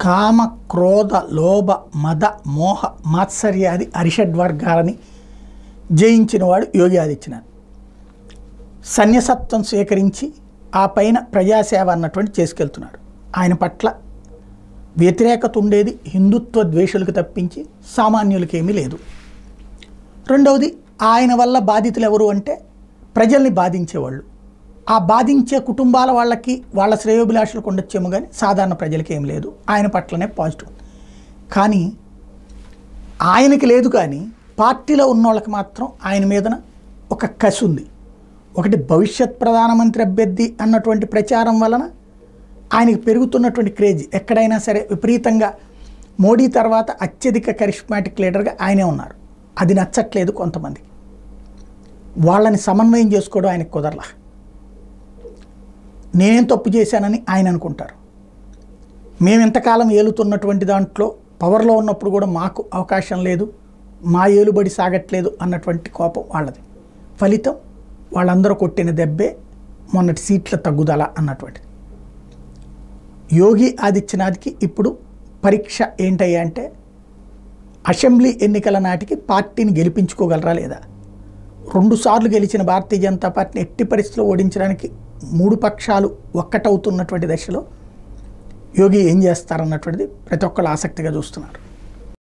కామ క్రోధ లోభ మద మోహ మాత్సర్యాది అరిషడ్వర్గాలని జయించిన వాడు యోగి ఆదిత్యనాథ్ సన్యసత్వం స్వీకరించి ఆ పైన ప్రజాసేవ అన్నటువంటి చేసుకెళ్తున్నాడు ఆయన పట్ల వ్యతిరేకత ఉండేది హిందుత్వ ద్వేషులకు తప్పించి సామాన్యులకేమీ లేదు రెండవది ఆయన వల్ల బాధితులు ఎవరు అంటే ప్రజల్ని బాధించేవాళ్ళు ఆ బాధించే కుటుంబాల వాళ్ళకి వాళ్ళ శ్రేయోభిలాషులకు ఉండొచ్చేమో కానీ సాధారణ ప్రజలకి ఏం లేదు ఆయన పట్లనే పాజిటివ్ కానీ ఆయనకి లేదు కానీ పార్టీలో ఉన్న వాళ్ళకి మాత్రం ఆయన మీదన ఒక కసి ఉంది ఒకటి భవిష్యత్ ప్రధానమంత్రి అభ్యర్థి అన్నటువంటి ప్రచారం వలన ఆయనకి పెరుగుతున్నటువంటి క్రేజ్ ఎక్కడైనా సరే విపరీతంగా మోడీ తర్వాత అత్యధిక కరిష్మాటిక్ లీడర్గా ఆయనే ఉన్నారు అది నచ్చట్లేదు కొంతమందికి వాళ్ళని సమన్వయం చేసుకోవడం ఆయనకు కుదరలా నేనేం తప్పు చేశానని ఆయన అనుకుంటారు మేము ఎంతకాలం ఏలుతున్నటువంటి దాంట్లో పవర్లో ఉన్నప్పుడు కూడా మాకు అవకాశం లేదు మా ఏలుబడి సాగట్లేదు అన్నటువంటి కోపం వాళ్ళది ఫలితం వాళ్ళందరూ కొట్టిన దెబ్బే మొన్నటి సీట్ల తగ్గుదల అన్నటువంటిది యోగి ఆదిత్యనాథ్కి ఇప్పుడు పరీక్ష ఏంటయ్యా అంటే అసెంబ్లీ ఎన్నికల నాటికి పార్టీని గెలిపించుకోగలరా లేదా రెండుసార్లు గెలిచిన భారతీయ జనతా పార్టీని ఎట్టి పరిస్థితుల్లో ఓడించడానికి మూడు పక్షాలు ఒక్కటవుతున్నటువంటి దశలో యోగి ఏం చేస్తారన్నటువంటిది ప్రతి ఒక్కరు ఆసక్తిగా చూస్తున్నారు